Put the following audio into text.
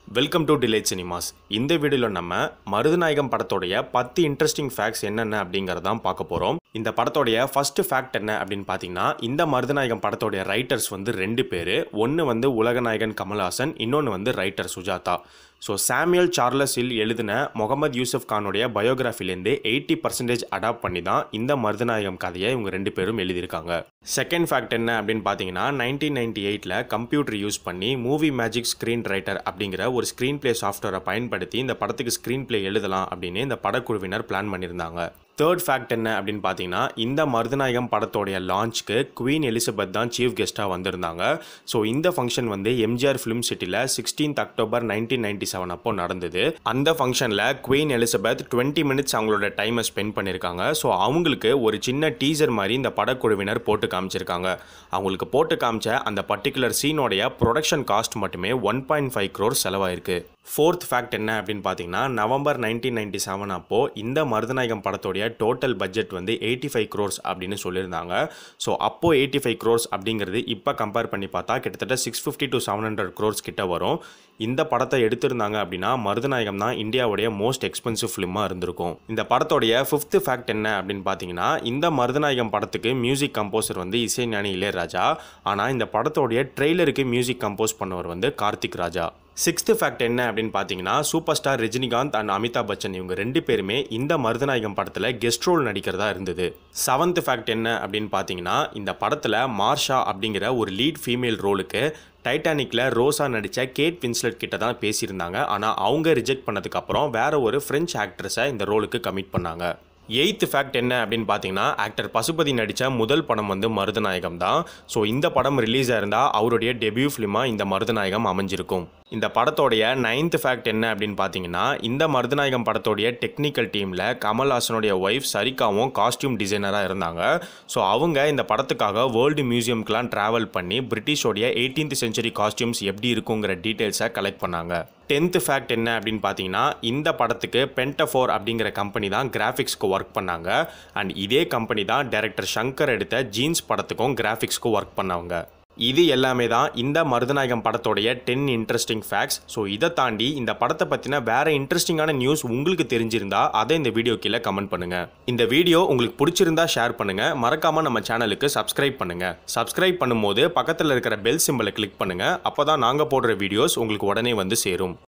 welcome to delayed cinemas இந்த வீடியோவில் நம்ம மருதநாயகம் படத்தோடைய பத்து இன்ட்ரெஸ்டிங் ஃபேக்ட்ஸ் என்னென்ன அப்படிங்கிறதான் பார்க்க போகிறோம் இந்த படத்தோடைய ஃபர்ஸ்ட் ஃபேக்ட் என்ன அப்படின்னு பார்த்தீங்கன்னா இந்த மருதநாயகம் படத்தோடைய ரைட்டர்ஸ் வந்து ரெண்டு பேர் ஒன்று வந்து உலகநாயகன் கமல்ஹாசன் இன்னொன்று வந்து writer Sujatha so Samuel Charles Hill எழுதின முகமது யூசப் கானுடைய பயோகிராஃபிலேருந்து எயிட்டி பர்சன்டேஜ் அடாப்ட் பண்ணி தான் இந்த மருதநாயகம் கதையை இவங்க ரெண்டு பேரும் எழுதியிருக்காங்க செகண்ட் ஃபேக்ட் என்ன அப்படின்னு பார்த்தீங்கன்னா நைன்டீன் நைன்டி எயிட்டில் கம்ப்யூட்டர் யூஸ் பண்ணி மூவி மேஜிக் ஸ்க்ரீன் ரைட்டர் அப்படிங்கிற ஒரு ஸ்க்ரீன் பிளே சாஃப்ட்வேரை பயன்படுத்தி இந்த படத்துக்கு ஸ்க்ரீன் பிளே எழுதலாம் அப்படின்னு இந்த படக்குழுவினர் பிளான் பண்ணியிருந்தாங்க தேர்ட் ஃபேக்ட் என்ன அப்படின்னு பார்த்தீங்கன்னா இந்த மருதநாயகம் படத்தோடைய லான்ச்க்கு குவீன் எலிசபெத் தான் சீஃப் கெஸ்ட்டாக வந்திருந்தாங்க ஸோ இந்த ஃபங்க்ஷன் வந்து எம்ஜிஆர் ஃபிலிம் சிட்டியில் sixteenth October nineteen ninety seven அப்போ நடந்தது அந்த ஃபங்க்ஷனில் குவீன் எலிசபெத் டுவெண்ட்டி மினிட்ஸ் அவங்களோட டைமை ஸ்பெண்ட் பண்ணியிருக்காங்க ஸோ அவங்களுக்கு ஒரு சின்ன டீசர் மாதிரி இந்த படக்குழுவினர் போட்டு காமிச்சிருக்காங்க அவங்களுக்கு போட்டு காமிச்ச அந்த பர்டிகுலர் சீனோடைய ப்ரொடக்ஷன் காஸ்ட் மட்டுமே ஒன் பாயிண்ட் ஃபைவ் க்ரோர் செலவாயிருக்கு ஃபோர்த் ஃபேக்ட் என்ன அப்படின்னு பார்த்தீங்கன்னா நவம்பர் நைன்டீன் நைன்டி செவன் அப்போ இந்த மருதநாயகம் படத்தோடைய டோட்டல் பட்ஜெட் வந்து எயிட்டி ஃபைவ் க்ரோர்ஸ் அப்படின்னு சொல்லியிருந்தாங்க ஸோ அப்போ எயிட்டி ஃபைவ் க்ரோர்ஸ் அப்படிங்கிறது இப்போ கம்பேர் பண்ணி பார்த்தா கிட்டத்தட்ட six fifty to seven hundred crores கிட்ட வரும் இந்த படத்தை எடுத்திருந்தாங்க அப்படின்னா மருதநாயகம் தான் இந்தியாவுடைய மோஸ்ட் எக்ஸ்பென்சிவ் ஃபிலிமாக இருந்திருக்கும் இந்த படத்தோடைய ஃபிஃப்த் ஃபேக்ட் என்ன அப்படின்னு பார்த்தீங்கன்னா இந்த மருதநாயகம் படத்துக்கு மியூசிக் கம்போசர் வந்து இசைஞானி இளையராஜா ஆனால் இந்த படத்தோடைய ட்ரெய்லருக்கு மியூசிக் கம்போஸ் பண்ணவர் வந்து கார்த்திக் ராஜா சிக்ஸ்த்து ஃபேக்ட் என்ன அப்படின்னு பார்த்தீங்கன்னா super star Rajinikanth and Amitabh Bachchan இவங்க ரெண்டு பேருமே இந்த மருதநாயகம் படத்தில் கெஸ்ட் ரோல் நடிக்கிறதா இருந்தது செவன்த் ஃபேக்ட் என்ன அப்படின்னு பார்த்தீங்கன்னா இந்த படத்தில் மார்ஷா அப்படிங்கிற ஒரு லீட் ஃபீமேல் ரோலுக்கு டைட்டானிக்கில் ரோஸா நடித்த கேட் வின்ஸ்லெட் கிட்ட தான் பேசியிருந்தாங்க ஆனால் அவங்க ரிஜெக்ட் பண்ணதுக்கப்புறம் வேற ஒரு ஃப்ரெஞ்ச் ஆக்ட்ரஸை இந்த ரோலுக்கு கமிட் பண்ணாங்க எயித்து ஃபேக்ட் என்ன அப்படின்னு பார்த்தீங்கன்னா ஆக்டர் பசுபதி நடித்த முதல் படம் வந்து மருதநாயகம் தான் ஸோ இந்த படம் ரிலீஸ் ஆயிருந்தால் அவருடைய டெபியூ ஃபிலிமாக இந்த மருதநாயகம் அமைஞ்சிருக்கும் இந்த படத்தோடைய நைன்த் ஃபேக்ட் என்ன அப்படின்னு பார்த்தீங்கன்னா இந்த மருதநாயகம் படத்தோடைய டெக்னிக்கல் டீமில் கமல்ஹாசனுடைய ஒய்ஃப் சரிகாவும் காஸ்டியூம் டிசைனராக இருந்தாங்க ஸோ அவங்க இந்த படத்துக்காக வேர்ல்டு மியூசியம்க்கெலாம் ட்ராவல் பண்ணி பிரிட்டிஷோடைய எயிட்டீன்த் செஞ்சுரி காஸ்டியூம்ஸ் எப்படி இருக்குங்கிற டீட்டெயில்ஸை கலெக்ட் பண்ணாங்க டென்த் ஃபேக்ட் என்ன அப்படின்னு பார்த்தீங்கன்னா இந்த படத்துக்கு பென்டஃபோர் அப்படிங்கிற கம்பெனி தான் கிராஃபிக்ஸ்க்கு ஒர்க் பண்ணாங்க அண்ட் இதே கம்பெனி தான் டைரக்டர் சங்கர் எடுத்த ஜீன்ஸ் படத்துக்கும் கிராஃபிக்ஸ்க்கு ஒர்க் பண்ணவங்க இது எல்லாமே தான் இந்த மருதநாயகம் படத்தோடைய டென் இன்ட்ரெஸ்டிங் ஃபேக்ட்ஸ் ஸோ இதை தாண்டி இந்த படத்தை பற்றின வேற இன்ட்ரெஸ்டிங்கான நியூஸ் உங்களுக்கு தெரிஞ்சிருந்தா அதை இந்த வீடியோ கீழே கமெண்ட் பண்ணுங்க இந்த வீடியோ உங்களுக்கு பிடிச்சிருந்தா ஷேர் பண்ணுங்க மறக்காம நம்ம சேனலுக்கு சப்ஸ்கிரைப் பண்ணுங்க சப்ஸ்கிரைப் பண்ணும்போது பக்கத்தில் இருக்கிற பெல் சிம்பிளை கிளிக் பண்ணுங்க அப்போ தான் நாங்கள் போடுற வீடியோஸ் உங்களுக்கு உடனே வந்து சேரும்